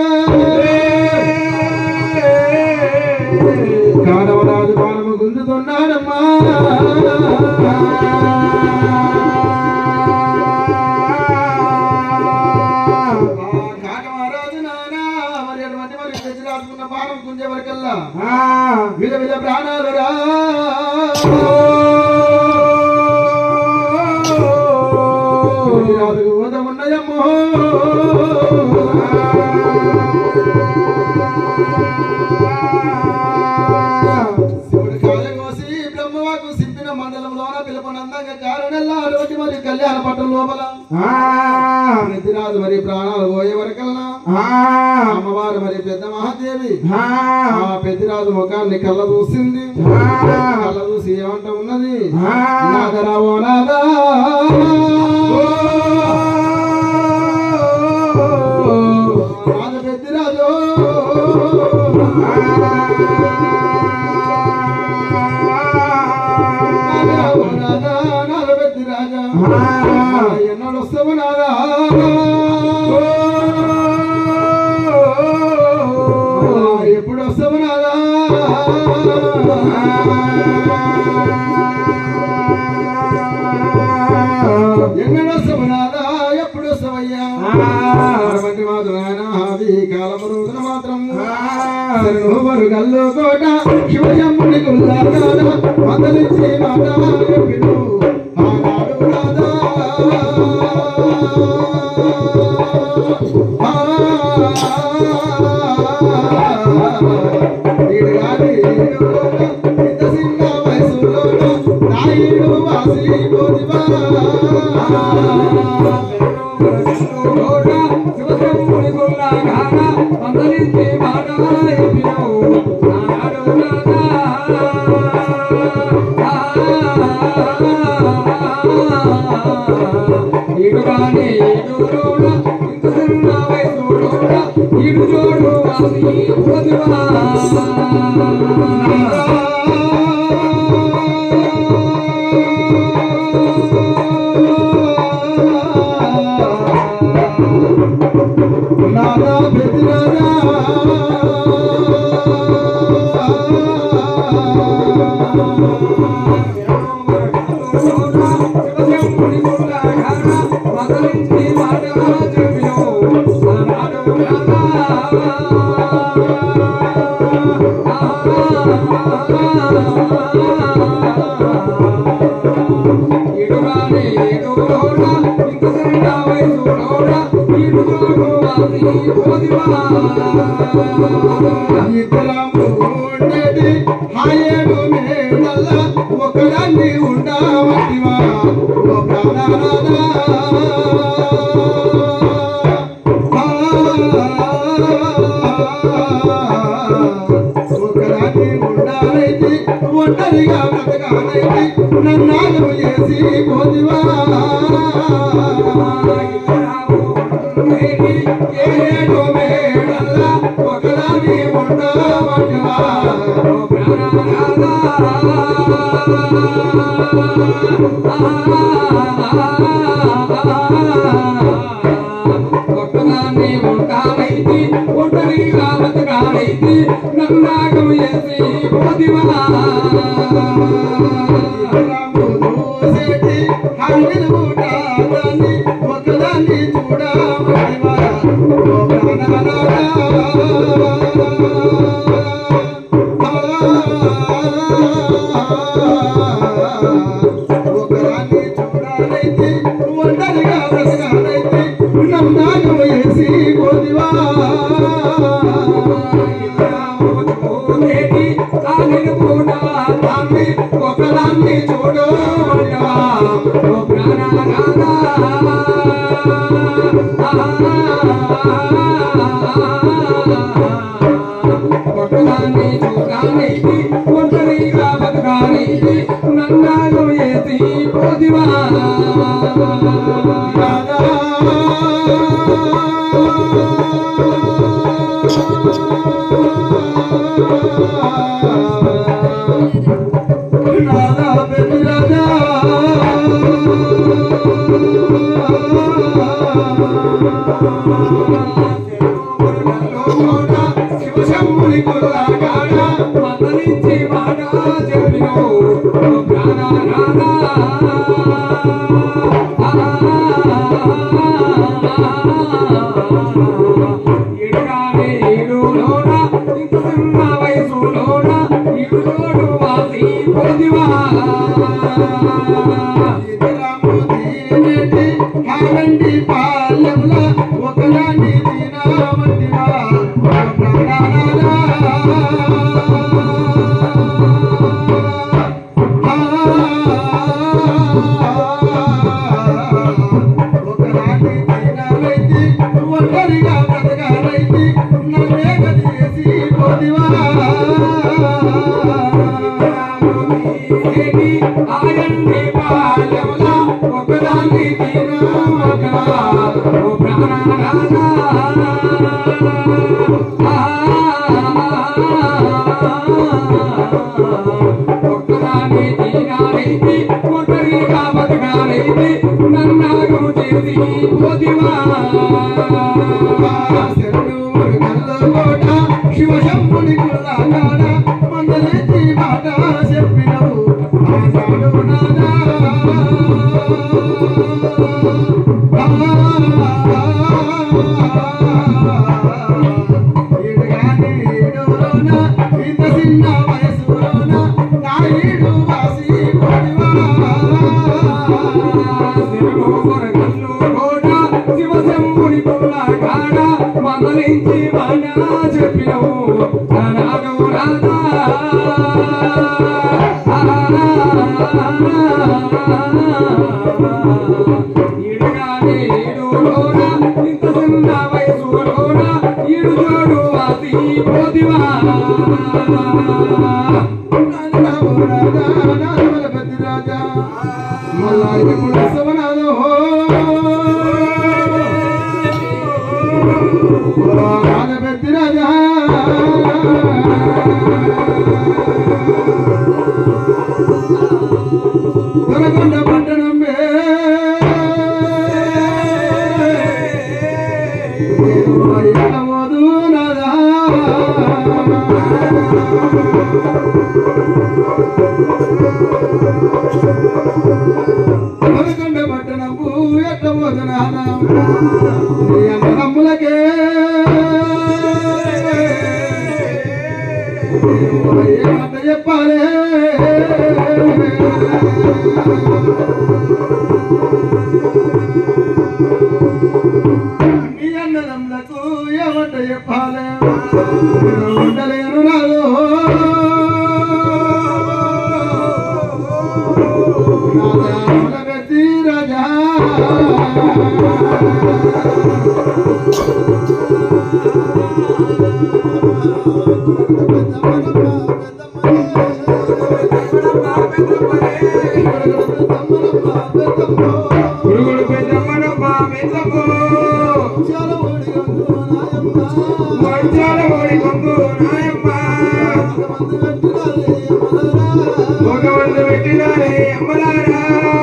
కాడమరాజు బాణము గుంజుతున్నాడమ్మా ఆ కాడమహారాజు నాయనా మరి అటువంటి మరి తెచ్చి రాసుకున్న బాణం గుంజే వరకల్లా విల విల ప్రాణాలు రా రాజుకు ఉదమున్నయమ్మో శివుడు కాయ కోసి బ్రహ్మవాకు సింపిన మండలంలోన పిలుపనందంగా కారణల్లా అటువంటి మరి కళ్యాణ పట్టం లోపల ప్రతిరాజు మరి ప్రాణాలు పోయే వరకల్లా అమ్మవారు మరి పెద్ద మహాదేవి ఆ పెద్దిరాజు ముఖాన్ని కళ్ళ చూసింది కళ్ళ చూసి ఏమంట ఉన్నది నాదరా ఓ నాదా రాజ పెద్దిరాజు నాదరా ఓ నాదా, నాద పెద్దిరాజా ఎన్నడు వస్తావు నాదా ఎప్పుడు వస్తావు నాదా ఎన్నడు వస్తావు నాదా ఎప్పుడు వస్తావయ్యా అటువంటి మాత్రం ఆయన అది కాలము రోజున మాత్రం శరణు గల్లు కోట శివయమ్ముని గుల్లాడ మందలించి మాట చెప్పిను ఆనాడు రాదా ఆ ఇడు జోడు వాసి పొదివా నాదా బెదిరాజా ఇద్దరము ఉండేది హాయేడు మేడల్ల ఒకదాన్ని ఉండవటివా ఓ ప్రాణనాథా. ఒకదాన్ని ఉండాలైతే ఒంటరిగా బ్రతకాలైతే నన్నాలు చేసి పోదివా ఏడు మేడల్ల ఒకదాన్ని ఉండవటివా ఒక్కదాన్ని ఉంటానైతి ఒంటరిగా బతకాలైతి నన్నాగం చేసి పోదివా చూసేటి హంగిని ఊటాదాన్ని ఒకదాన్ని చూడమనివా ఓ ప్రాణనాథా. ఒకదాన్ని చూడాలైతే ఒంటరిగా బ్రతకాలైతే నన్నాగం వేసి పోదివా ఒకదాన్ని చూడు ఓ ప్రాణనాథా ఒక్కదాన్ని చూడాలైతే ఒంటరిగా బతకాలైతే నన్నాగం చేసి పోదివా రాధా పెద్ద రాజా శివశంభుని కుర్రగాడ మందలించి మాట చెప్పిను ఓ ప్రాణనాథా. ఇడుగానే ఇడులోన, ఇంత చిన్న వయసులోన, ఇడులోడు వాసి పొదివా. ఇద్దరము తీరేటి హారండి పాలెముల ఒకదాన్ని తినమంటివా ఓ ప్రాణనాథా. ఒకదాన్ని తినాలైతే ఒంటరిగా బ్రతకాలైతే నన్నే గదియేసి పోదివా ఏటి ఆయండి పాలెముల, ఒకదాన్ని తినమగలా, ఓ ప్రాణనాథా. ఒక్కదాన్ని తినాలైతే, ఒంటరిగా బతకాలైతే, నన్నాగము చేసి పోదివా. శివశంభుని కులాగాడ మందలెత్తి మాట చెప్పినవు ఆనాడు నాదా. ఈడుగాని ఈడులోన, ఇంత చిన్న వయసులోన నా ఈడు వాసి పోదివా. శివశంభుని కాడ మందలించి మాట చెప్పినవు నాడు రాదా ఈడుగానే ఈడులోన ఇంత చిన్న వయసులోన ఈడు జోడు వాసి పోతివా దొరకొండ పట్టణం ఎల్లవోదు నదా దొరకొండ పట్టణము ఎట్టబోదు నాదా నీ అన్నదమ్ములకే ఏమంట చెప్పాలే నీ అన్నదమ్ములకు ఏమంట చెప్పాలే నేను ఉండలేను నాదో రాజా కులగతి రాజా గురుగుడు పెద్దమ్మనమ్మ పెద్దమ్మో మంచాల ఓడి కొంగు నాయమ్మ ఒక వంద పెట్టినారే అమ్మలారా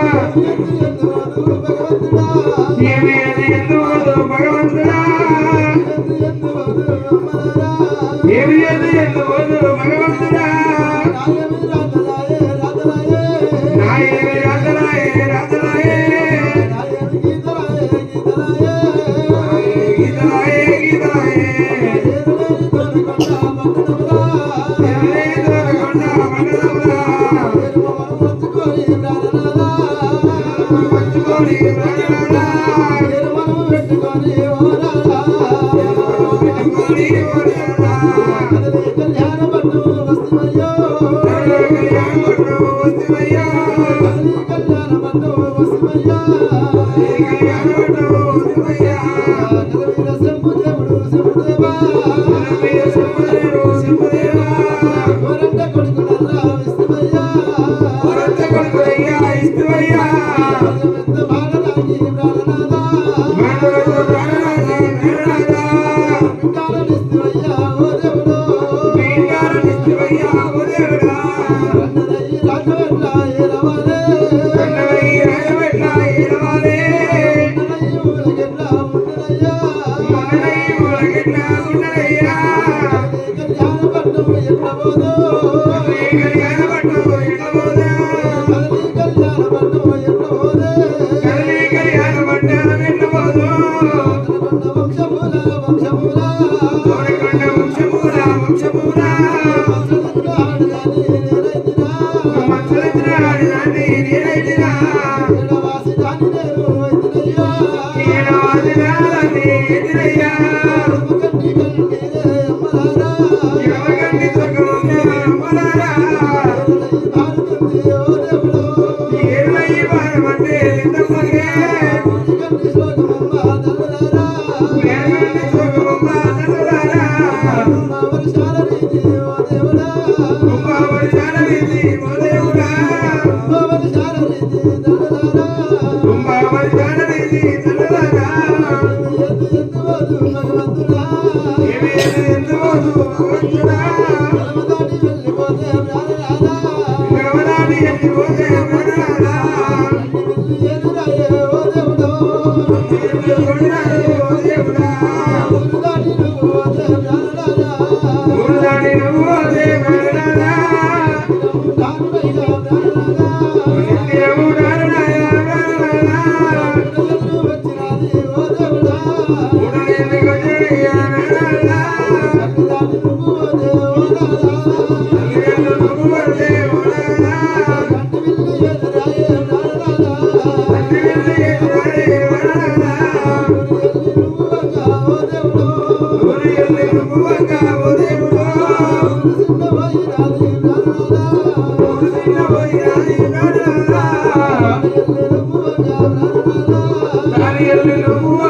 ఏమి అది ఎందుకు భగవంతుడా ఏమి అది ఎందుకు భగవంతుడా నా ఏమి రాతరాయే రాతరాయే గీతరాయే గీతరాయే ఎవరే దొరకొండ మండలములా పంచుకొని ప్రజలారా పెట్టుకొని ఓడలా ఓ దేవుడా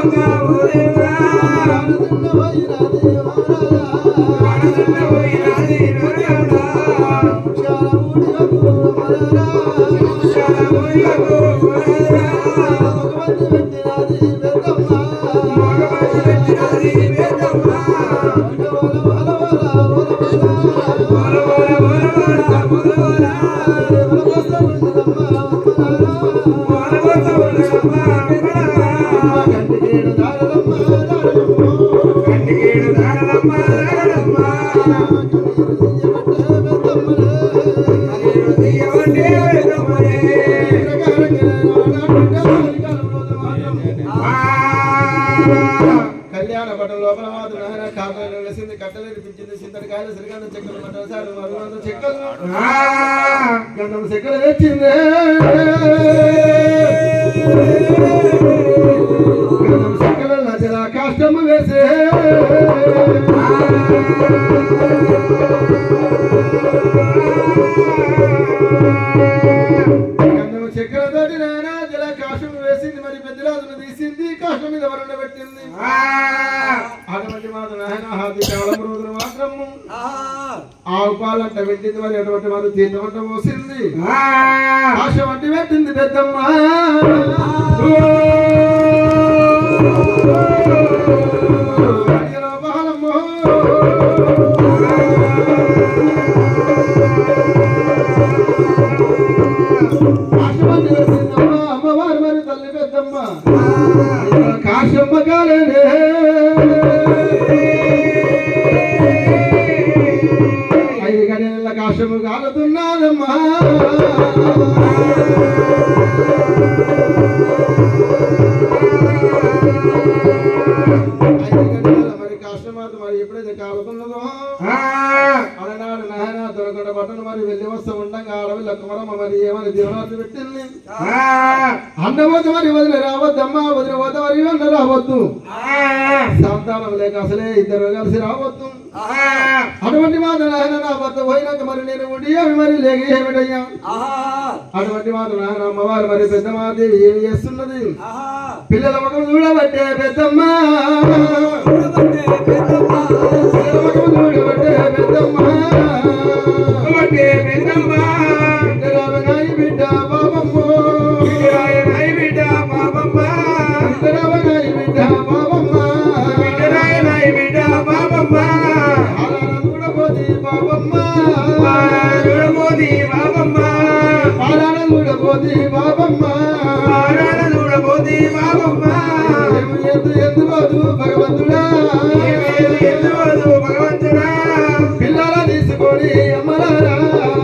కళ్యాణ పట్టం లోపల మాత్రం నాయన కాకలు వేసింది కట్టలు ఇరిపించింది సింతటి కాయలు శ్రీకాంత చెక్కలు మంటలు సాడు మరువంత చెక్కలు గంధం చెక్కలు తెచ్చింది గంధం చెక్కలు నచ్చల కష్టము వేసే గంధం చెక్కల తోటి నాయన జల కాష్టం వేసింది మరి పెద్దరాజును తీసింది కాష్టం మీద వరండ పెట్టింది అటువంటి మాత్రం నాయన హాతి కేవలం రోజులు మాత్రము ఆవు పాలంట పెట్టింది మరి అటువంటి మరి తీర్థమంట పోసింది ఆశ వంటి పెట్టింది పెద్దమ్మ అడిగిన బాలమ్మో. ఆశ వంటి పెట్టిందమ్మ, అమ్మవారు మరి తల్లి పెద్దమ్మ కాశమ్మ కాలేనే ఐదు గడియల కాశము కాలుతున్నాదమ్మా ఐదు గడియల మరి కాశమాత మరి ఎప్పుడైతే కాలుతున్నదో అలనాడు నాయన దొరకడ బట్టను మరి వెళ్ళి వస్తూ ఉండగా అడవి లక్కమరమ్మ మరి ఏమని దీవనార్థి పెట్టింది అన్నపోతే మరి వదిలి రావద్దమ్మా వదిలి పోతే మరి అన్న రావద్దు సంతానం లేక అసలే ఇద్దరు కలిసి రావద్దు అటువంటి మాత్రం ఆయన నా భర్త పోయినాక మరి నేను ఉండి అవి మరి లేక ఏమిటయ్యా అటువంటి మాత్రం ఆయన అమ్మవారు మరి పెద్దమాదేవి ఏమి చేస్తున్నది పిల్లల ముఖం చూడబట్టే పెద్దమ్మ పిల్లల ముఖం చూడబట్టే పెద్దమ్మ బిడ్డరావనాయి బిడ్డ బాబమ్మ బిడ్డరావనాయి బిడ్డ బాబమ్మ ఆరాధన చూడబోది బాబమ్మ ఆరాధన చూడబోది బాబమ్మ ఏమి ఎందు ఎందు పోదు భగవంతుడా పిల్లల తీసుకొని అమ్మలారా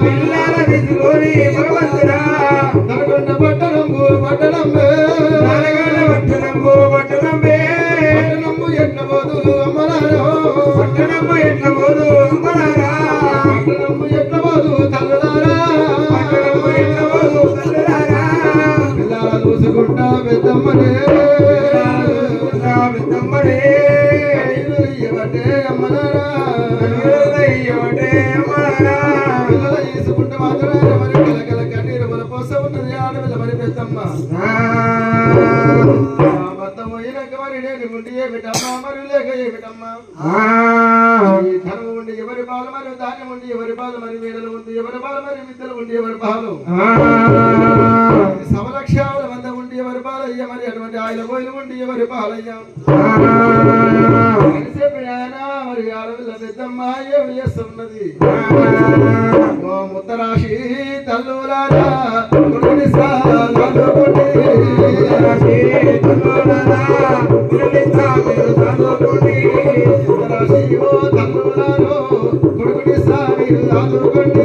నల్గొండ పట్టణంబు పట్టణంబే పట్టణంబు ఎట్ల పోదు అమ్మలారా పట్టణంబు ఎట్ల పోదు తల్లులారా పిల్లల చూసుకుంటా పెద్దమ్మనే కన్నీరు ఇయ్యబట్టే అమ్మలారా పిల్లల తీసుకుంటే మాత్రమే మరి కలకల కన్నీరు మన పోస ఉన్నది ఆడపిల్ల మరి పెద్దమ్మ భర్త పోయినాక మరి నేను ఉండి ఏమిటమ్మా మరి లేక ఏమిటమ్మా ఈ ధనం ఉండి ఎవరి పాలు మరి ధాన్యం ఉండి ఎవరి పాలు మరి వీడలు ఉంది ఎవరి పాలు మరి విద్యలు ఉండి ఎవరి పాలు సమలక్షాల వంద ఉండి ఎవరి పాలయ్య మరి అటువంటి ఆయన పోయిన ఉండి ఎవరి పాలయ్య ఎంతసేపు ఆయన మరి ఆడపిల్ల పెద్దమ్మ ఏమి చేస్తున్నది ఓ ముత్తరాశి తల్లులారా కొడుకుని సాగుకుంటే ముత్తరాశి ఓ తల్లులారో కొడుకుని సాగిరు సాగుకుంటే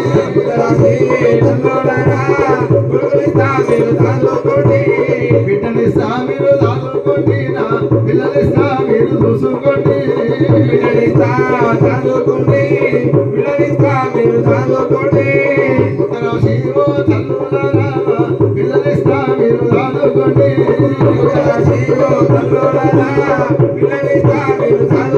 బిడ్డని సామిరు సాగుకోండి నా పిల్లలి సామిరు చూసుకోండి ముత్తరాశి ఓ తల్లులారా పిల్లలి సామిరు సాగుకోండి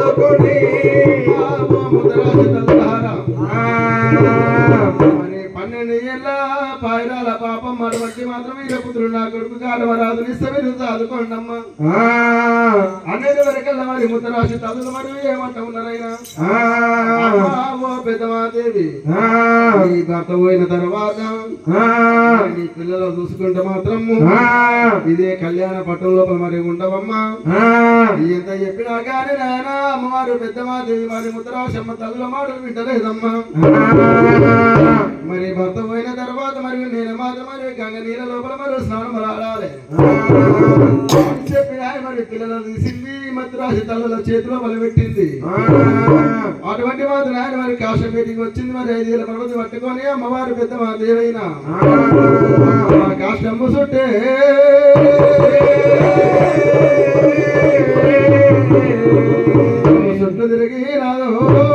ముత్తరాశి తల్లులారా మరి పన్నెండు పన్నెండు ఏళ్ళ పాయరాల పాపం మరొకటి మాత్రం వీరపుత్రుడు నా కొడుకు కాడవరాదు నిస్తమీరు చదువుకోండమ్మా అన్నది వరకల్లా మరి ముత్తరాశి తల్లులు మరి ఏమంట ఉన్నారైనా ఓ పెద్దమాదేవి నీ భర్త పోయిన తర్వాత నీ పిల్లలు చూసుకుంటే మాత్రము ఇదే కళ్యాణ పట్టం లోపల మరి ఉండవమ్మా ఎంత చెప్పినా కానీ నాయన అమ్మవారు పెద్దమాదేవి మరి ముత్తరాశమ్మ తల్లుల మాటలు వింటలేదమ్మా మరి భర్త పోయిన తర్వాత మరి నేను మాత్రం మరి గంగ నీళ్ళ లోపల మరి స్నానం ఆడాలి చెప్పిన ఆయన మరి పిల్లలు తీసింది మద్రాసి తల్లుల చేతిలో బలపెట్టింది అటువంటి మాత్రం ఆయన మరి కాశం మీటింగ్ వచ్చింది మరి ఐదేళ్ళ పర్వతి పట్టుకొని అమ్మవారు పెద్ద మా దేవైన ఆ కాష్టంబు చుట్టే చుట్టూ తిరిగి రాదు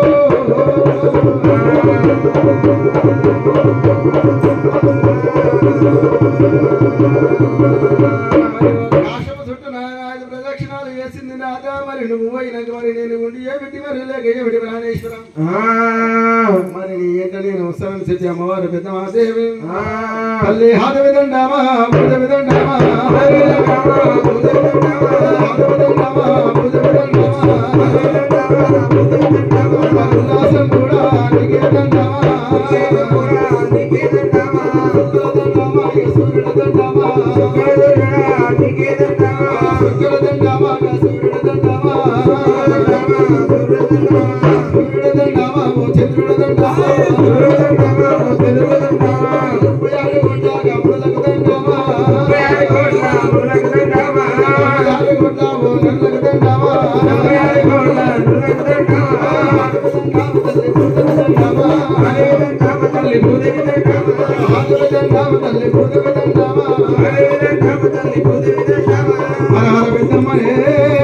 కాశము చుట్టూ నా ఐదు ప్రదక్షిణాలు వేసింది నాథ మరి నువ్వు పోయినాక మరి నేను ఉండి ఏమిటి మరి లేక ఏమిటి ప్రాణేశ్వరం మరి నీ ఏంట నేను వస్తానని చెప్పి అమ్మవారు పెద్ద మాదేవి తల్లి హాత విదండామా భుజ విదండామా హాత విదండామా భుజ విదండామా ఉల్లాసం కూడా నీకే దండామా దండామా ఇక సూర్యుడు దండామా శుక్రుడు దండామా ఇక సూర్యుడు దండామా సూర్యుడు దండామా ఓ చంద్రుడు దండామా ఉయ్యాల గుండాక ముళ్ళకు దండామా ఉయ్యాల గుండా ఓ నల్లకు దండామా తల్లి భూదేవి దండామా హాతుల దండామా తల్లి భూదేవి దండామా హర హర పెద్దమ్మనే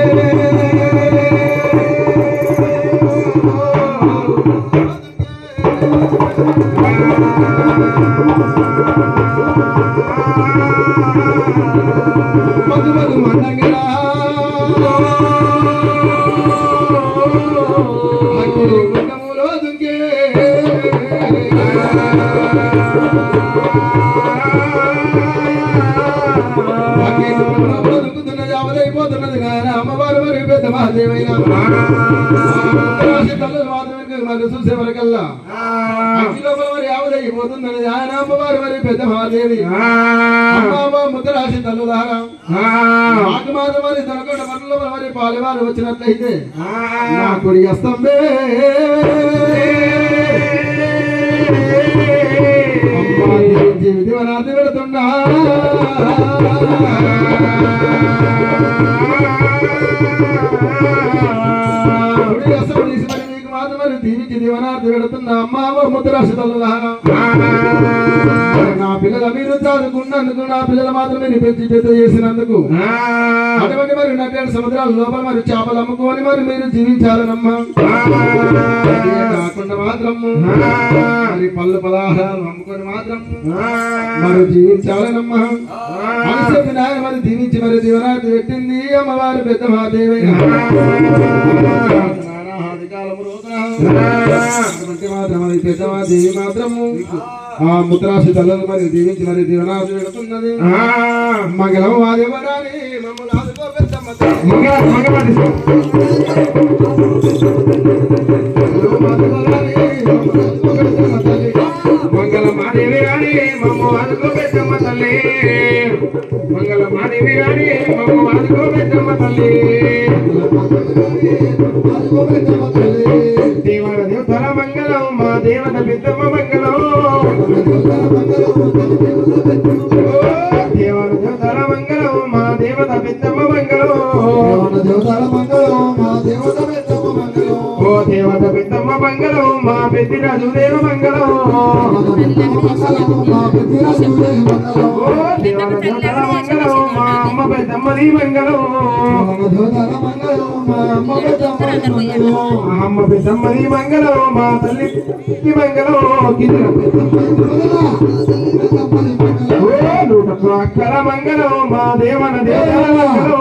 మధు మధు మండంగిరా అగ్ని గుండములో దుంకే అగ్ని గుండములో దుంకుతున్నది అవదైపోతున్నది నాయన అమ్మవారు మరి పెద్ద మహాదేవైన రాశి తల్లులు మాత్రమే మరి చూసే వరకల్లా అగ్ని లోపల మరి ఆవదైపోతున్నది ఆయన అమ్మవారు మరి పెద్ద మహాదేవి అమ్మ ముద్దరాశి తల్లులారా మాకు మాత్రం మరి దొరకకుండా పనుల మరి పాలివారు వచ్చినట్లయితే నా కుడి అస్తంబే అమ్మా జీవించి విధివనార్థి పెడుతున్నా కుడి అస్తం తీసి మరి మీకు మాత్రం మరి దీవించి దివనార్థి పెడుతున్నా అమ్మా ముద్దరాశి తల్లులారా నా పిల్లల మీరు చదువుకున్నందుకు నా పిల్లల మాత్రం మీరు పెంచి పెద్ద చేసినందుకు అటువంటి మరి నట్టేడు సముద్రాల లోపల మరి చేపలు అమ్ముకొని మరి మీరు జీవించాలనమ్మా అదే కాకుండా మాత్రము మరి పళ్ళు పదార్థాలు అమ్ముకొని మాత్రం మరి జీవించాలనమ్మా అని చెప్పి నాయన మరి దీవించి మరి దీవనార్థి పెట్టింది అమ్మవారు పెద్ద మహాదేవైన నానాహాదికాలము రోజున అటువంటి మాత్రం మరి పెద్ద మహాదేవి మాత్రము ఆ ముద్రాశి తల్లను మరి దీవించి మరి దీవనార్థి పెడుతున్నది మంగళం వాదేవరాని మమ్మల్ని ఆదుకో పెద్దమ్మ తల్లి. మంగళ మాదేవి రాణి మమ్మ వాదుకో పెద్దమ్మ తల్లి మంగళ మాదేవి రాణి మమ్మ వాదుకో పెద్దమ్మ తల్లి దేవర దేవతల మంగళం మా దేవత పెద్దమ్మ మంగళం దేవర దేవతల మంగళం మా దేవత పెద్దమ్మ మంగళం ఓ దేవత పెద్దమ్మ మంగళం మా పెద్దిరాజు దేవ మంగళం ఓ దేవర దేవతల మంగళం మా అమ్మ పెద్దమ్మది మంగళం మా అమ్మ పెద్దమ్మది మంగళం మా తల్లి మంగళం ఓ నూటకు అక్కల మంగళం మా దేవన దేవతల మంగళం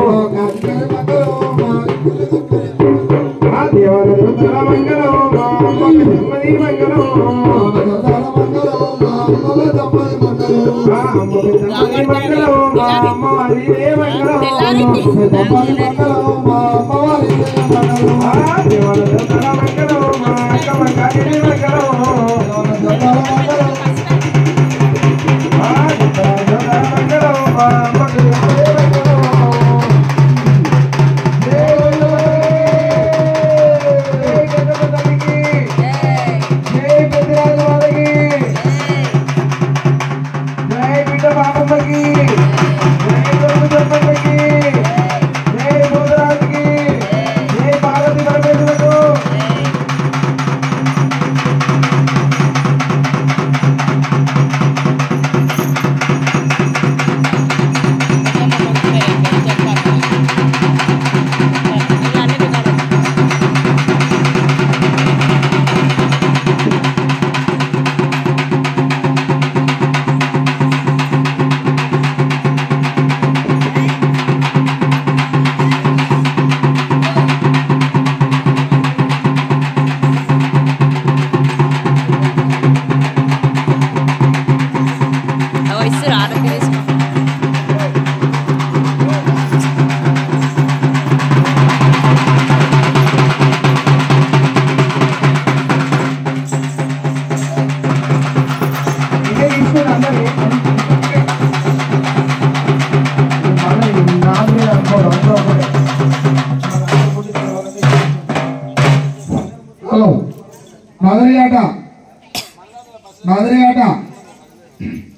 మా దేవన దేవతల మంగళం మా అమ్మ పెద్దమ్మది మంగళం అమ్మల తప్పది మంగళం ఆ అమ్మ పెద్దమ్మది మంగళం మా అమ్మవారి మంగళం తప్పది మంగళం మా అమ్మవారి మంగళం ఆ దేవాల దత్తల మంగళం మా అక్కమ్మ కాకిని మంగళం జగల మంగళం ఆ దేవాల దత్తల మంగళం మా అమ్మకి మంగళం జై పెద్దమ్మ తల్లికి జై పెద్దరాజు వారికి జై బిడ్డ బాబమ్మకి జై దొరుకు దొరకమ్మకి జై భూతరాజుకి జై పార్వతి పరమేశ్వరులకు వయసు ఆరోగ్య ఇదే తీసుకుని అందరూ హలో మాదిరి ఆట మాదిరి ఆట